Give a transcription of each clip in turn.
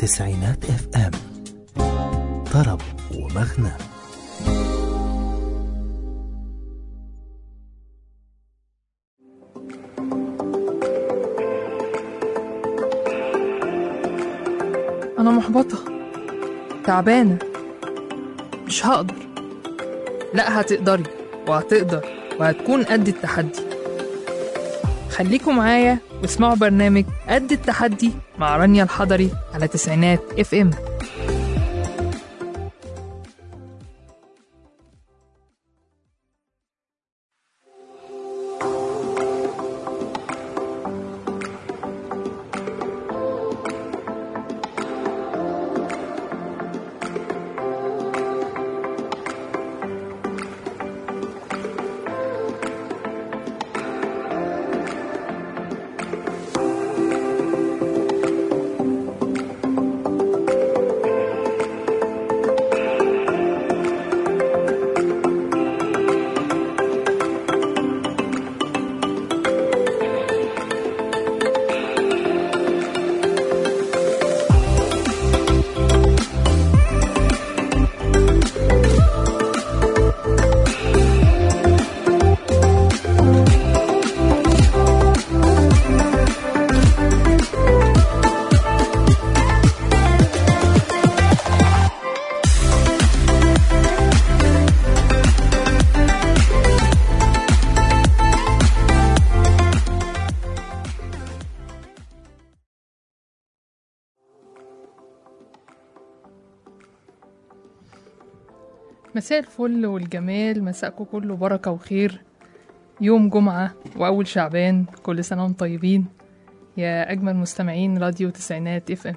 تسعينات اف ام طرب ومغنى أنا محبطة تعبانة مش هقدر لا هتقدري وهتقدر وهتكون قد التحدي خليكم معايا واسمعوا برنامج قد التحدي مع رانيا الحضري على تسعينات اف ام مساء الفل والجمال مساءكم كله بركة وخير يوم جمعة وأول شعبان كل سنة وانتم طيبين يا أجمل مستمعين راديو تسعينات اف ام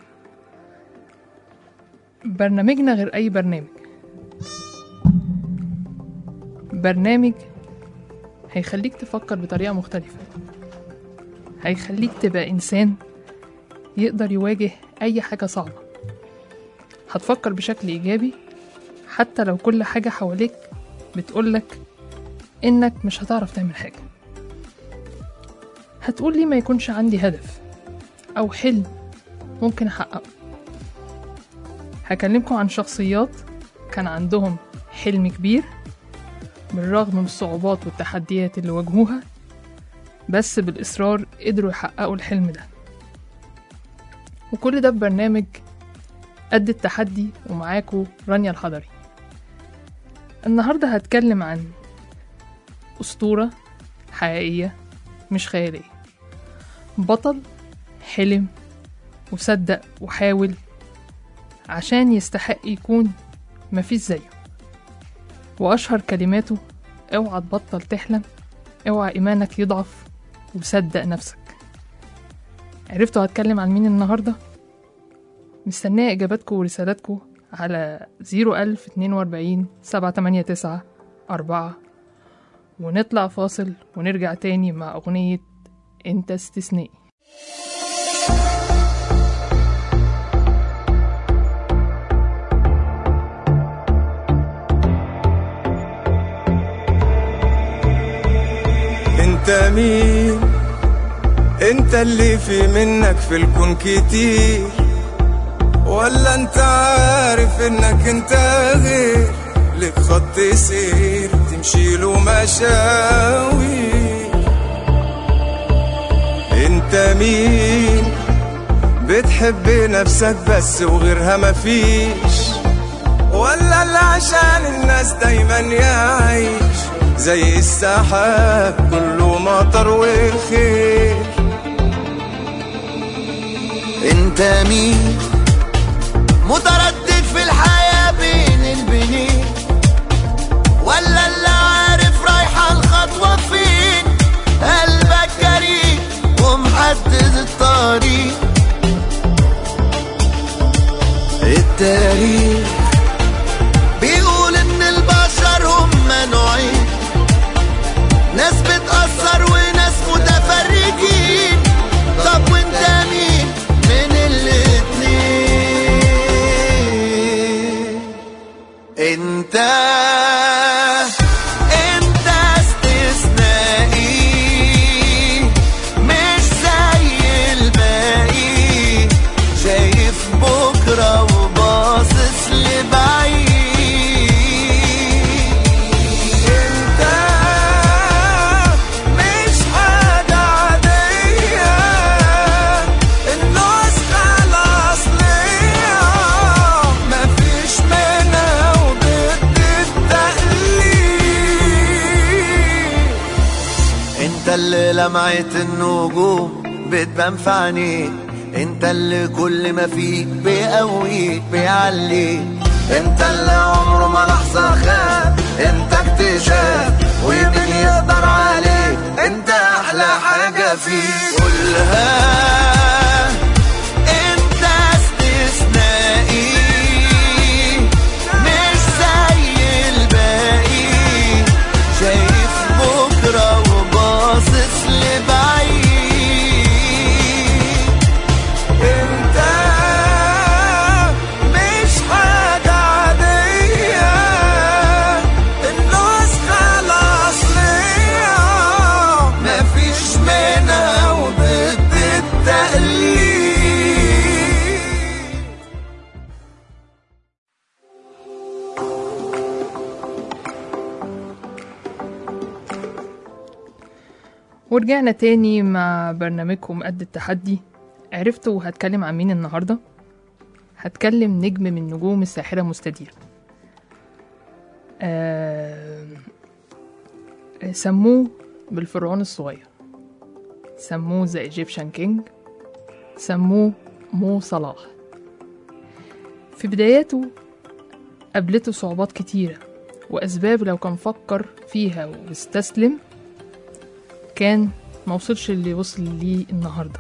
برنامجنا غير أي برنامج برنامج هيخليك تفكر بطريقة مختلفة هيخليك تبقى إنسان يقدر يواجه أي حاجة صعبة هتفكر بشكل إيجابي حتى لو كل حاجة حواليك بتقولك إنك مش هتعرف تعمل حاجة هتقول لي ما يكونش عندي هدف أو حلم ممكن أحققه هكلمكم عن شخصيات كان عندهم حلم كبير بالرغم من الصعوبات والتحديات اللي واجهوها بس بالإصرار قدروا يحققوا الحلم ده وكل ده ببرنامج قد التحدي ومعاكو رانيا الحضري النهاردة هتكلم عن أسطورة حقيقية مش خيالية بطل حلم وصدق وحاول عشان يستحق يكون مفيش زيه وأشهر كلماته اوعى تبطل تحلم اوعى إيمانك يضعف وصدق نفسك عرفتوا هتكلم عن مين النهارده؟ مستنية إجاباتكم ورسالاتكم على زيرو ألف اتنين وأربعين سبعة تمانية تسعة أربعة ونطلع فاصل ونرجع تاني مع أغنية أنت استثنائي انت مين انت اللي في منك في الكون كتير ولا انت عارف انك انت غير لك خط سير تمشي له مشاوي انت مين بتحب نفسك بس وغيرها مفيش ولا اللي عشان الناس دايما يعيش زي السحاب كله مطر وخير انت مين متردد في الحياة بين البنين ولا اللي عارف رايحة الخطوة فين قلبك جريء ومحدد الطريق التاريخ بيقول ان البشر هم نوعين ناس بتأثر وناس متفرجين طب وانت مين من الاتنين انت انت استثنائي مش زي الباقي لمعة النجوم بتبان في عينيك انت اللي كل ما فيك بيقويك بيعليك انت اللي عمره ما لحظة خاب انت اكتشاف ومين يقدر عليك انت احلى حاجة فيك قولها انت استثنائي مش زي الباقي شايف بكرة وباصص لبعيد انت مش حاجة عادية النسخة الأصلية مفيش منها وضد التقليد ورجعنا تاني مع برنامجكم قد التحدي عرفتوا هتكلم عن مين النهاردة؟ هتكلم نجم من نجوم الساحرة مستدير آه... سموه بالفرعون الصغير سموه ذا ايجيبشن كينج سموه مو صلاح في بداياته قابلته صعوبات كتيرة وأسباب لو كان فكر فيها واستسلم كان موصلش اللي وصل ليه النهاردة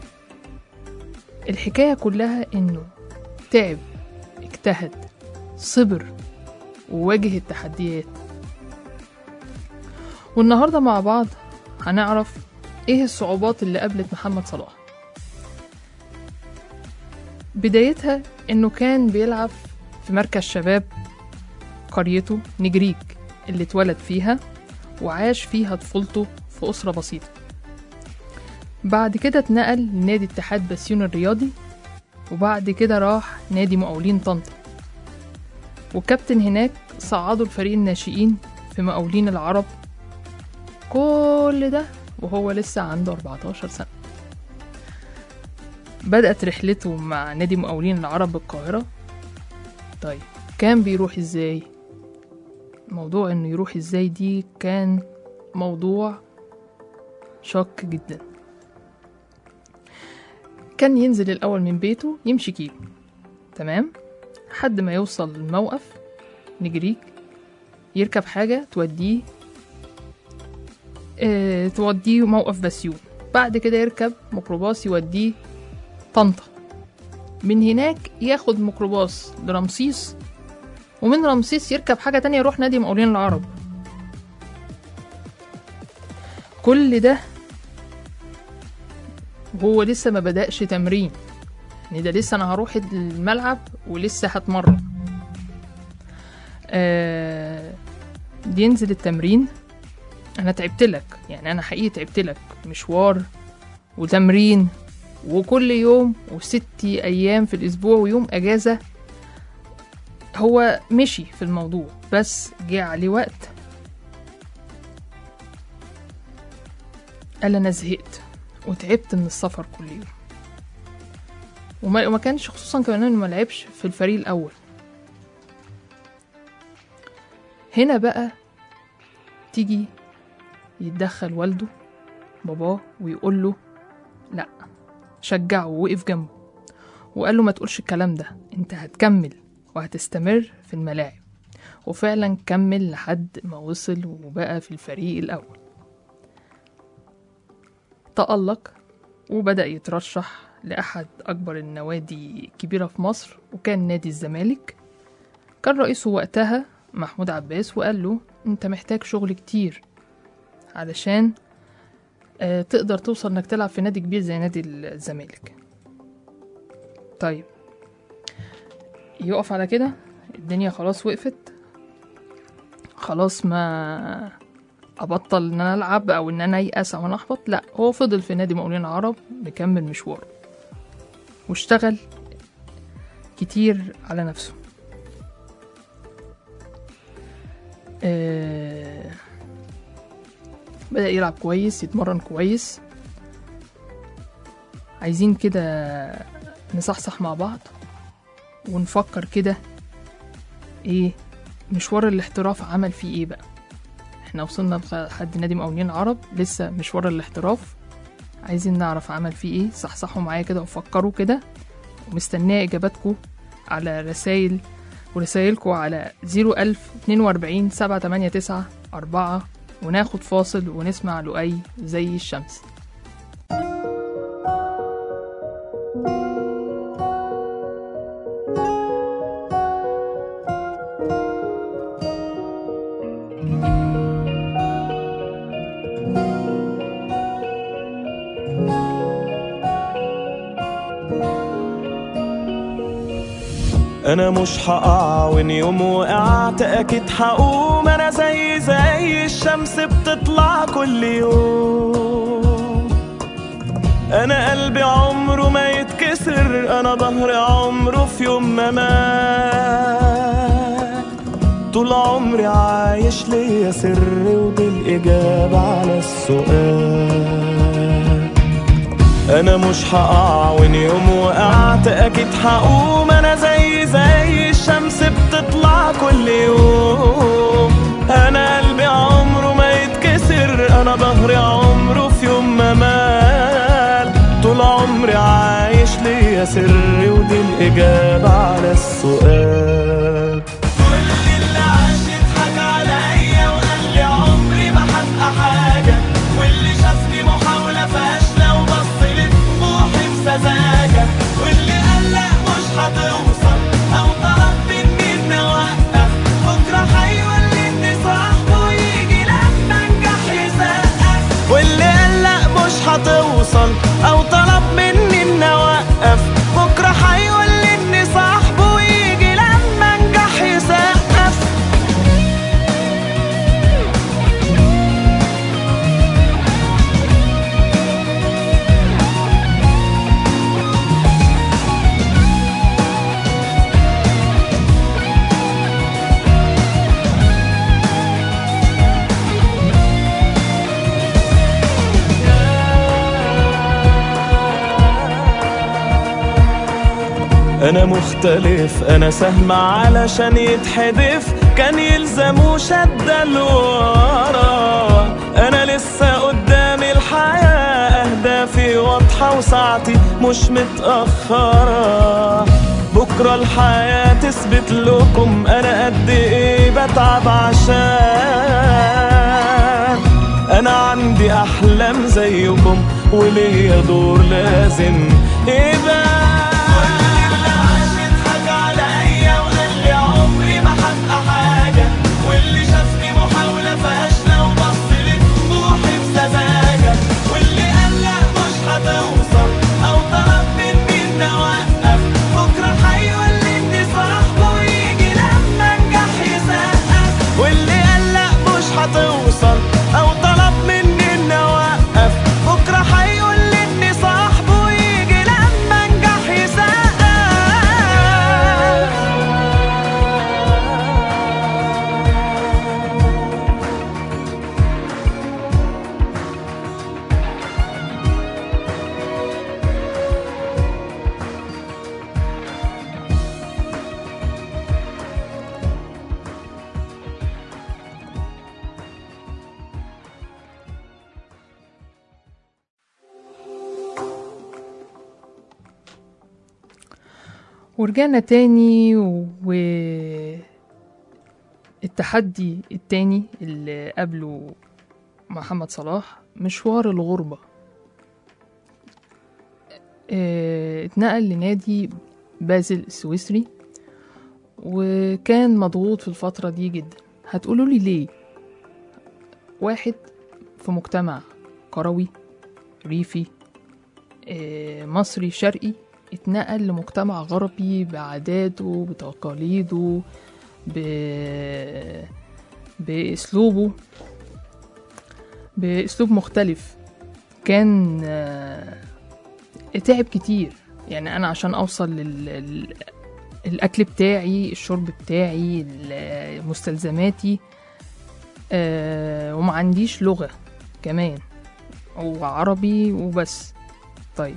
الحكاية كلها إنه تعب اجتهد صبر وواجه التحديات والنهاردة مع بعض هنعرف ايه الصعوبات اللي قابلت محمد صلاح بدايتها انه كان بيلعب في مركز شباب قريته نجريك اللي اتولد فيها وعاش فيها طفولته في أسرة بسيطة بعد كده اتنقل لنادي اتحاد بسيون الرياضي وبعد كده راح نادي مقاولين طنطا وكابتن هناك صعدوا الفريق الناشئين في مقاولين العرب كل ده وهو لسه عنده 14 سنة بدأت رحلته مع نادي مقاولين العرب بالقاهرة طيب كان بيروح ازاي موضوع انه يروح ازاي دي كان موضوع شاق جدا كان ينزل الأول من بيته يمشي كيلو تمام لحد ما يوصل الموقف نجريك يركب حاجة توديه اه توديه موقف بسيون بعد كده يركب ميكروباص يوديه طنطا من هناك ياخد ميكروباص لرمسيس ومن رمسيس يركب حاجة تانية يروح نادي مقاولين العرب كل ده وهو لسه ما بدأش تمرين يعني ده لسه انا هروح الملعب ولسه هتمرن آه ينزل التمرين انا تعبت لك يعني انا حقيقي تعبت لك مشوار وتمرين وكل يوم وست ايام في الاسبوع ويوم اجازه هو مشي في الموضوع بس جه عليه وقت قال انا زهقت وتعبت من السفر كل يوم وما وما كانش خصوصا كمان انه ما لعبش في الفريق الاول هنا بقى تيجي يتدخل والده باباه ويقول له لا شجعه ووقف جنبه وقال له ما تقولش الكلام ده انت هتكمل وهتستمر في الملاعب وفعلا كمل لحد ما وصل وبقى في الفريق الأول تألق وبدأ يترشح لأحد أكبر النوادي الكبيرة في مصر وكان نادي الزمالك كان رئيسه وقتها محمود عباس وقال له انت محتاج شغل كتير علشان آه، تقدر توصل انك تلعب في نادي كبير زي نادي الزمالك طيب يقف على كده الدنيا خلاص وقفت خلاص ما ابطل ان انا العب او ان انا ايأس او انا احبط لا هو فضل في نادي مقاولين العرب مكمل مشواره واشتغل كتير على نفسه آه بدأ يلعب كويس يتمرن كويس عايزين كده نصحصح مع بعض ونفكر كده ايه مشوار الاحتراف عمل فيه ايه بقى احنا وصلنا لحد نادي مقاولين العرب لسه مشوار الاحتراف عايزين نعرف عمل فيه ايه صحصحوا معايا كده وفكروا كده ومستنيه اجاباتكم على رسائل ورسائلكم على 01000 42 789 4 وناخد فاصل ونسمع لؤي زي الشمس انا مش هقع وان يوم وقعت اكيد هقوم انا زي زي الشمس بتطلع كل يوم انا قلبي عمره ما يتكسر انا ظهري عمره في يوم ما مات طول عمري عايش ليا سر ودي الاجابه على السؤال انا مش هقع وان يوم وقعت اكيد هقوم انا زي زي الشمس بتطلع كل يوم انا قلبي عمره ما يتكسر انا ظهري عمره في يوم ما مال طول عمري عايش ليا سر ودي الاجابه على السؤال كل اللي عاش يضحك عليا وقال لي عمري ما هبقى حاجه واللي شافني محاوله فاشله وبص لطموحي بسذاجه واللي قال لا مش هتوصل او طلب مني اني اوقف بكره هيولدني صاحبه يجي لما انجح يسقف واللي قال لا مش هتوصل او طلب مني اني اوقف بكره هيولدني صاحبه يجي لما انجح يسقف انا مختلف انا سهم علشان يتحدف كان يلزمه شدة لورا انا لسه قدامي الحياة اهدافي واضحة وساعتي مش متأخرة بكرة الحياة تثبت لكم انا قد ايه بتعب عشان انا عندي احلام زيكم وليا دور لازم يبقى واللي شافني محاولة فاشلة وبص لطموحي بسذاجة واللي قال لا مش هتوصل أو طلب مني إني أوقف بكرة هيولدني صاحبه يجي لما أنجح يسقف واللي قال لا مش هتوصل أو طلب مني إني أوقف بكرة هيولدني صاحبه يجي لما أنجح يسقف ورجعنا تاني و التحدي التاني اللي قبله محمد صلاح مشوار الغربة اه، اتنقل لنادي بازل السويسري وكان مضغوط في الفترة دي جدا هتقولوا لي ليه واحد في مجتمع كروي ريفي اه، مصري شرقي اتنقل لمجتمع غربي بعاداته بتقاليده ب... بأسلوبه بأسلوب مختلف كان آه، تعب كتير يعني أنا عشان أوصل لل... ال- الأكل بتاعي الشرب بتاعي ال- مستلزماتي آه، وما عنديش لغة كمان وعربي وبس طيب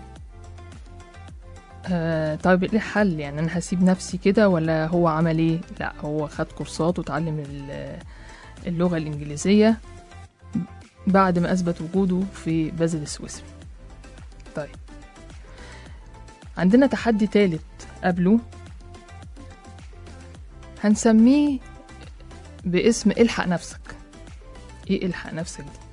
آه طيب ايه الحل يعني انا هسيب نفسي كده ولا هو عمل ايه لا هو خد كورسات وتعلم ال- اللغة الإنجليزية بعد ما أثبت وجوده في بازل السويسري طيب عندنا تحدي تالت قبله هنسميه باسم الحق نفسك ايه الحق نفسك دي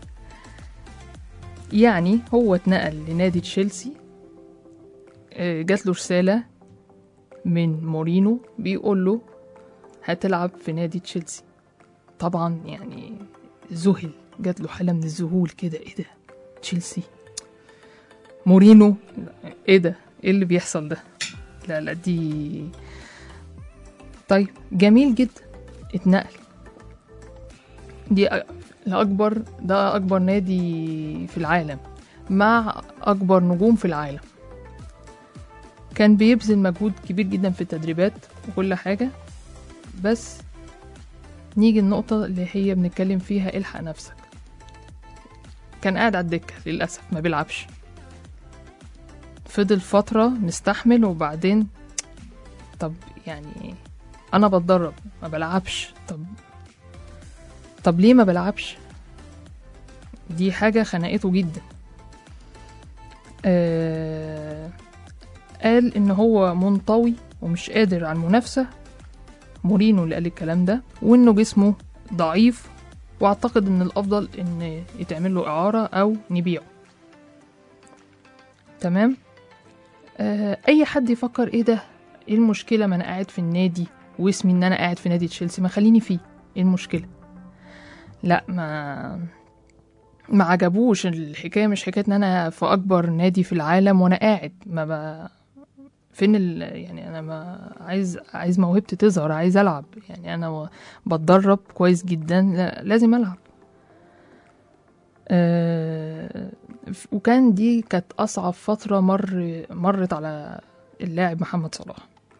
يعني هو اتنقل لنادي تشيلسي آه، جات له رسالة من مورينو بيقول له هتلعب في نادي تشيلسي طبعا يعني ذهل جات له حالة من الذهول كده ايه ده تشيلسي مورينو لا، ايه ده ايه اللي بيحصل ده لا لا دي طيب جميل جدا اتنقل دي أ- الأكبر ده أكبر نادي في العالم مع أكبر نجوم في العالم كان بيبذل مجهود كبير جدا في التدريبات وكل حاجة بس نيجي النقطة اللي هي بنتكلم فيها الحق نفسك كان قاعد على الدكة للأسف ما بيلعبش فضل فترة مستحمل وبعدين طب يعني أنا بتدرب ما بلعبش طب طب ليه ما بلعبش دي حاجة خنقته جدا آه قال إن هو منطوي ومش قادر على المنافسة مورينو اللي قال الكلام ده وإنه جسمه ضعيف واعتقد ان الافضل ان يتعمل له اعاره او نبيعه تمام آه اي حد يفكر ايه ده ايه المشكله ما انا قاعد في النادي واسمي ان انا قاعد في نادي تشيلسي ما خليني فيه ايه المشكله لا ما ما عجبوش الحكايه مش حكايه ان انا في اكبر نادي في العالم وانا قاعد ما ب... فين ال... يعني انا ما عايز عايز موهبتي تظهر عايز العب يعني انا و... بتدرب كويس جدا لا لازم العب آه... وكان دي كانت اصعب فتره مر مرت على اللاعب محمد صلاح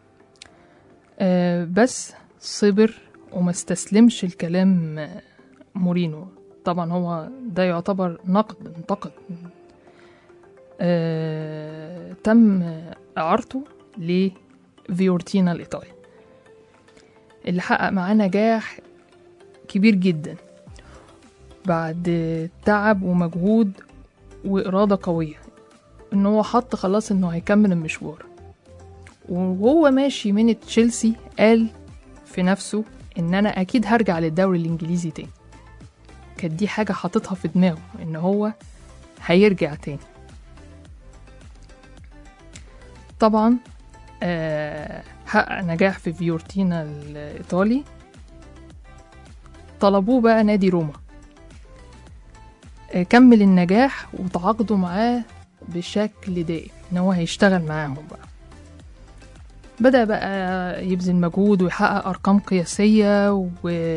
آه... بس صبر وما استسلمش الكلام مورينو طبعا هو ده يعتبر نقد انتقد آه... تم اعارته لفيورتينا الايطالي اللي حقق معاه نجاح كبير جدا بعد تعب ومجهود وإرادة قوية إن هو حط خلاص إنه هيكمل المشوار وهو ماشي من تشيلسي قال في نفسه إن أنا أكيد هرجع للدوري الإنجليزي تاني كانت دي حاجة حاططها في دماغه إن هو هيرجع تاني طبعا آه حقق نجاح في فيورتينا الإيطالي طلبوه بقى نادي روما آه كمل النجاح وتعاقدوا معاه بشكل دائم إن هو هيشتغل معاهم بقى بدأ بقى يبذل مجهود ويحقق أرقام قياسية و...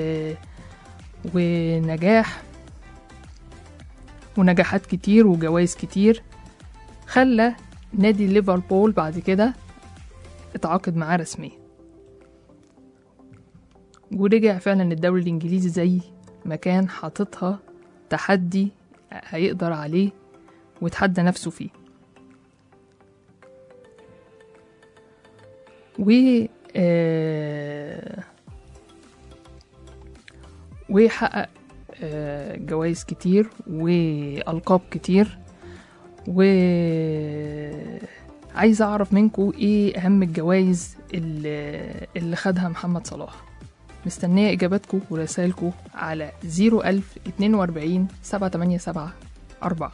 ونجاح ونجاحات كتير وجوائز كتير خلى نادي ليفربول بعد كده اتعاقد معاه رسميا ورجع فعلا الدوري الانجليزي زي ما كان حاططها تحدي هيقدر عليه ويتحدى نفسه فيه و آه وحقق آه جوائز كتير والقاب كتير و عايز اعرف منكم ايه اهم الجوائز اللي, اللي خدها محمد صلاح مستنية اجاباتكم ورسائلكم على 01042 787 4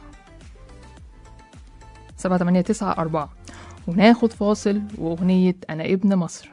789 4 وناخد فاصل واغنية انا ابن مصر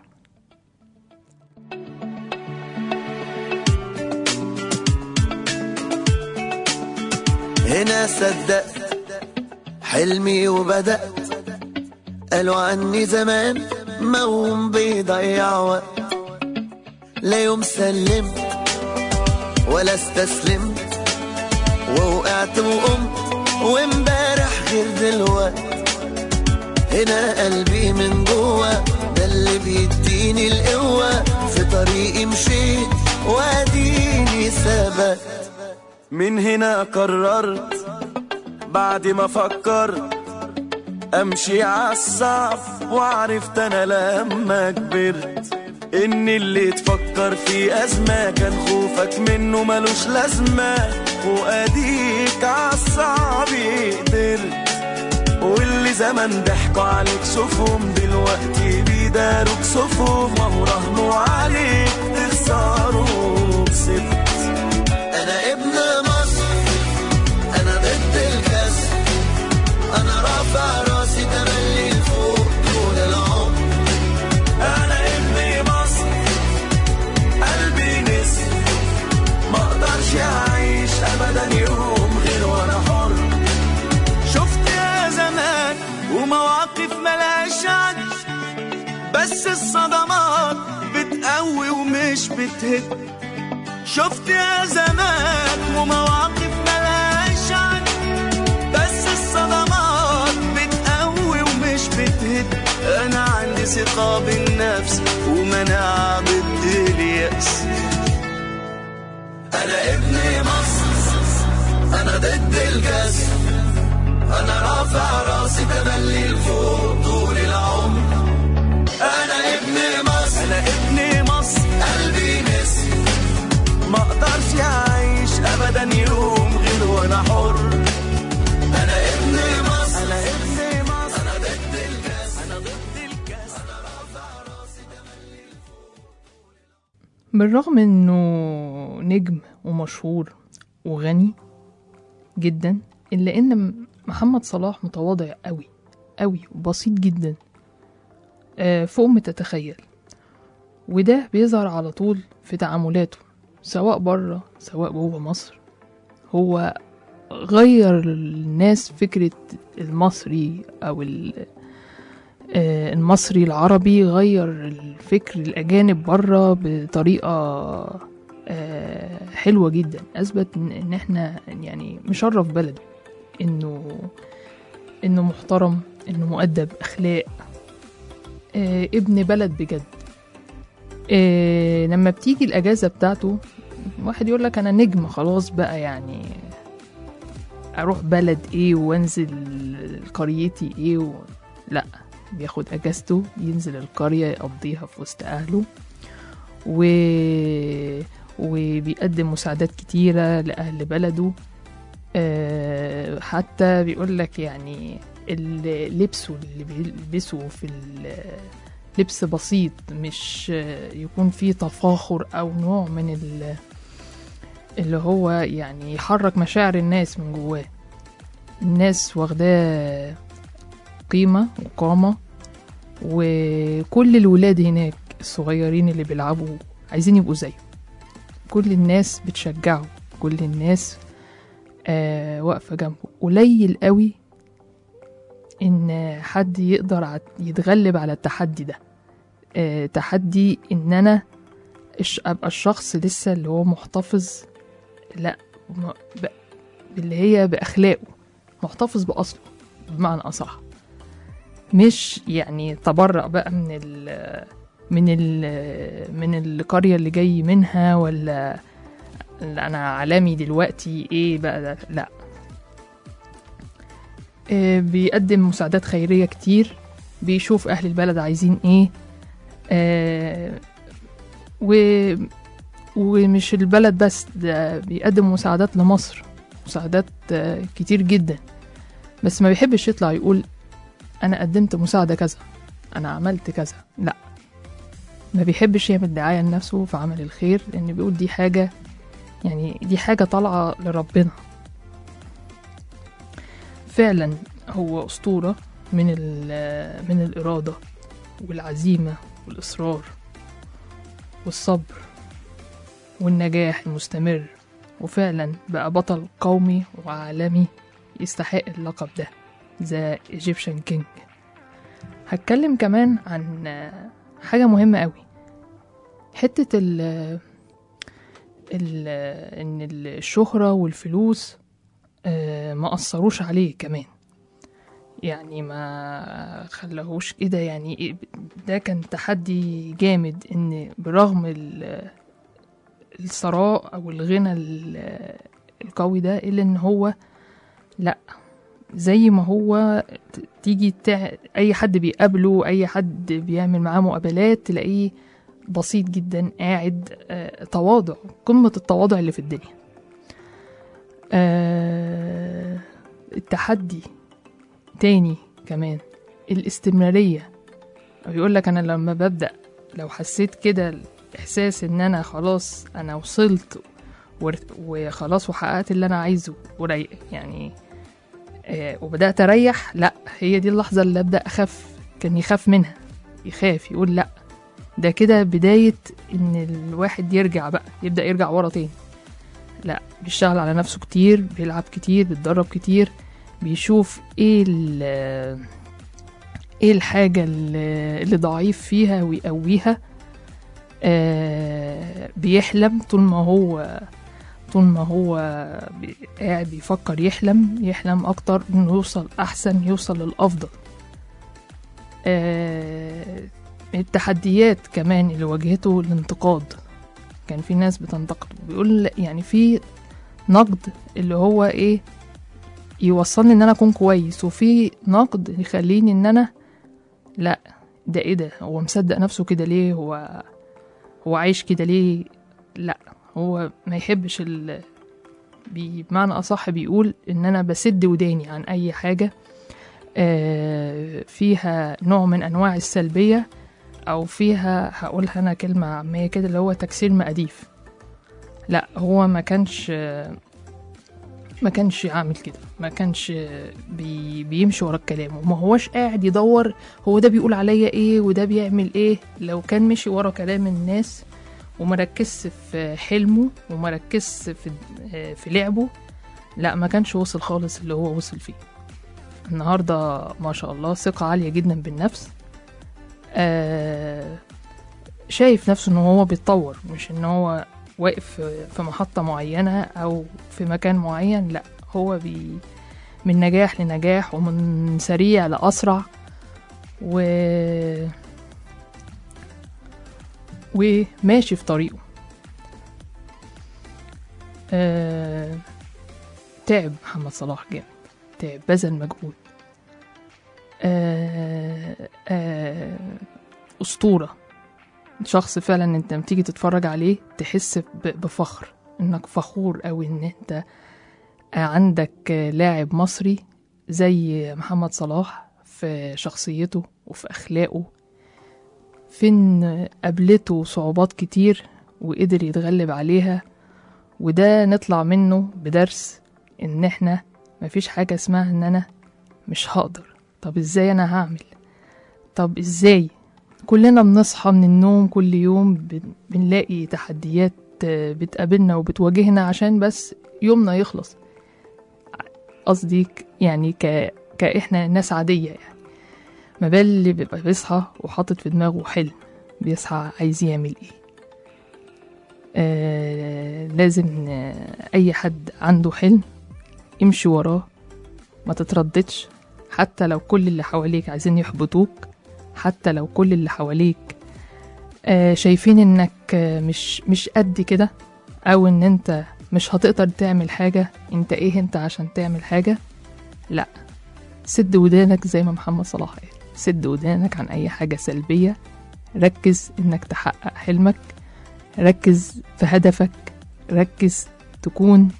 هنا صدقت حلمي وبدأت قالوا عني زمان موهوم بيضيع وقت لا يوم سلمت ولا استسلمت ووقعت وقمت وامبارح غير دلوقت هنا قلبي من جوه ده اللي بيديني القوة في طريقي مشيت واديني ثبت من هنا قررت بعد ما فكرت امشي عالصعب وعرفت انا لما كبرت ان اللي تفكر في ازمة كان خوفك منه ملوش لازمة واديك عالصعب قدرت واللي زمان ضحكوا عليك شوفهم دلوقتي بيداروك صفهم وهو رهنوا عليك تخسروا كسبت انا ابن مصر انا ضد الكسر انا رافع راسي تملي لفوق طول العمر انا ابن مصر قلبي نسر ما اقدرش اعيش ابدا يوم غير وانا حر شفت يا زمان ومواقف ملهاش عد بس الصدمات بتقوي ومش بتهد شفت يا زمان ومواقف ملهاش عد بس الصدمات بتقوي ومش بتهد انا عندي ثقة بالنفس ومناعة ضد اليأس انا ابن مصر انا ضد الكسر انا رافع راسي تملي لفوق طول العمر انا ابن مصر انا ابن مصر قلبي نسر ما اقدرش اعيش ابدا يوم غير وانا حر انا ابن مصر انا ابن مصر انا ضد الكسر انا ضد الكاس بالرغم انه نجم ومشهور وغني جدا الا ان محمد صلاح متواضع قوي قوي وبسيط جدا آه، فوق ما تتخيل وده بيظهر على طول في تعاملاته سواء بره سواء جوه مصر هو غير الناس فكرة المصري أو ال- آه، المصري العربي غير الفكر الأجانب بره بطريقة آه، حلوة جدا أثبت إن إن إحنا يعني مشرف بلده إنه إنه محترم إنه مؤدب أخلاق آه، ابن بلد بجد آه، لما بتيجي الأجازة بتاعته واحد يقول لك أنا نجم خلاص بقى يعني أروح بلد إيه وأنزل قريتي إيه و... لأ بياخد اجازته ينزل القرية يقضيها في وسط اهله و... وبيقدم مساعدات كتيرة لأهل بلده آه، حتى بيقول لك يعني ال- لبسه اللي بيلبسه في ال- لبس بسيط مش آه، يكون فيه تفاخر أو نوع من ال- اللي هو يعني يحرك مشاعر الناس من جواه الناس واخداه قيمة وقامة وكل الولاد هناك الصغيرين اللي بيلعبوا عايزين يبقوا زيه كل الناس بتشجعه كل الناس آه واقفة جنبه قليل قوي ان حد يقدر ع- يتغلب على التحدي ده آه تحدي ان انا الش- ابقى الشخص لسه اللي هو محتفظ لا م- ب- اللي هي باخلاقه محتفظ باصله بمعنى اصح مش يعني تبرأ بقى من ال من ال من القرية اللي جاي منها ولا لا انا عالمي دلوقتي ايه بقى ده لا آه، بيقدم مساعدات خيرية كتير بيشوف اهل البلد عايزين ايه آه، و ومش البلد بس ده بيقدم مساعدات لمصر مساعدات آه، كتير جدا بس ما بيحبش يطلع يقول انا قدمت مساعده كذا انا عملت كذا لا ما بيحبش يعمل دعايه لنفسه في عمل الخير لان بيقول دي حاجه يعني دي حاجه طالعه لربنا فعلا هو اسطوره من ال- من الاراده والعزيمه والاصرار والصبر والنجاح المستمر وفعلا بقى بطل قومي وعالمي يستحق اللقب ده ذا ايجيبشن كينج هتكلم كمان عن آه، حاجة مهمة قوي حتة ال ال ان الشهرة والفلوس آه، ما أثروش عليه كمان يعني ما خلاهوش كده يعني إيه- ده كان تحدي جامد ان برغم ال- الثراء او الغنى ال- القوي ده الا ان هو لا زي ما هو ت- تيجي تع... اي حد بيقابله اي حد بيعمل معاه مقابلات تلاقيه بسيط جدا قاعد آه، تواضع قمة التواضع اللي في الدنيا آه، التحدي تاني كمان الاستمرارية بيقول لك أنا لما ببدأ لو حسيت كده الإحساس إن أنا خلاص أنا وصلت ور- وخلاص وحققت اللي أنا عايزه وري يعني آه، وبدأت أريح لأ هي دي اللحظة اللي أبدأ أخاف كان يخاف منها يخاف يقول لأ ده كده بداية إن الواحد يرجع بقى يبدأ يرجع ورا تاني لا بيشتغل على نفسه كتير بيلعب كتير بيتدرب كتير بيشوف ايه ال- ايه الحاجة اللي اللي ضعيف فيها ويقويها آه بيحلم طول ما هو طول ما هو بي- قاعد بيفكر يحلم يحلم اكتر انه يوصل احسن يوصل للافضل آه التحديات كمان اللي واجهته الانتقاد كان في ناس بتنتقده بيقول يعني في نقد اللي هو ايه يوصلني ان انا اكون كويس وفي نقد يخليني ان انا لا ده ايه ده هو مصدق نفسه كده ليه هو هو عايش كده ليه لا هو ما يحبش ال بمعنى اصح بيقول ان انا بسد وداني عن اي حاجه آه، فيها نوع من انواع السلبيه او فيها هقولها انا كلمه عاميه كده اللي هو تكسير مقاديف لا هو ما كانش ما كانش عامل كده ما كانش بي بيمشي ورا الكلام وما هوش قاعد يدور هو ده بيقول عليا ايه وده بيعمل ايه لو كان مشي ورا كلام الناس ومركزش في حلمه ومركزش في في لعبه لا ما كانش وصل خالص اللي هو وصل فيه النهارده ما شاء الله ثقة عالية جدا بالنفس آه شايف نفسه ان هو بيتطور مش ان هو واقف في- في محطة معينة او في مكان معين لا هو بي من نجاح لنجاح ومن سريع لأسرع و وماشي في طريقه آه... تعب محمد صلاح جامد تعب بذل مجهود آه... آه... أسطورة شخص فعلا انت لما تيجي تتفرج عليه تحس ب- بفخر انك فخور او ان انت عندك لاعب مصري زي محمد صلاح في شخصيته وفي اخلاقه فين قابلته صعوبات كتير وقدر يتغلب عليها وده نطلع منه بدرس ان احنا مفيش حاجة اسمها ان انا مش هقدر طب ازاي انا هعمل طب ازاي كلنا بنصحى من النوم كل يوم بن- بنلاقي تحديات آه، بتقابلنا وبتواجهنا عشان بس يومنا يخلص قصدي ك- يعني ك... كإحنا ناس عادية يعني ما بال اللي بيبقى بيصحى وحاطط في دماغه حلم بيصحى عايز يعمل ايه آه لازم آه أي حد عنده حلم امشي وراه ما تترددش حتى لو كل اللي حواليك عايزين يحبطوك حتى لو كل اللي حواليك آه شايفين انك آه مش مش قد كده او ان انت مش هتقدر تعمل حاجة انت ايه انت عشان تعمل حاجة لا سد ودانك زي ما محمد صلاح قال سد ودانك عن اي حاجة سلبية ركز انك تحقق حلمك ركز في هدفك ركز تكون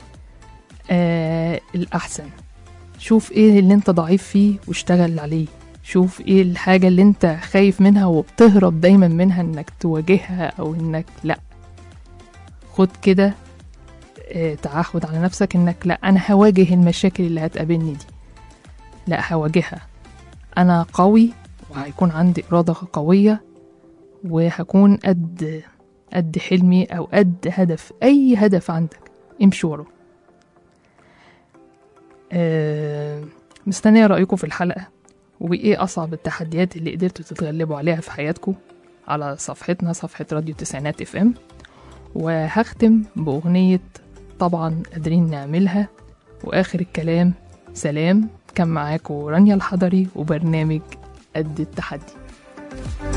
آه الأحسن شوف ايه اللي انت ضعيف فيه واشتغل عليه شوف ايه الحاجة اللي انت خايف منها وبتهرب دايما منها انك تواجهها او انك لا خد كده آه، تعهد على نفسك انك لا انا هواجه المشاكل اللي هتقابلني دي لا هواجهها انا قوي وهيكون عندي إرادة قوية وهكون قد قد حلمي او قد هدف اي هدف عندك امشي وراه آه، مستنية رأيكم في الحلقة وإيه أصعب التحديات اللي قدرتوا تتغلبوا عليها في حياتكم على صفحتنا صفحة راديو تسعينات اف ام وهختم بأغنية طبعا قادرين نعملها وآخر الكلام سلام كان معاكم رانيا الحضري وبرنامج قد التحدي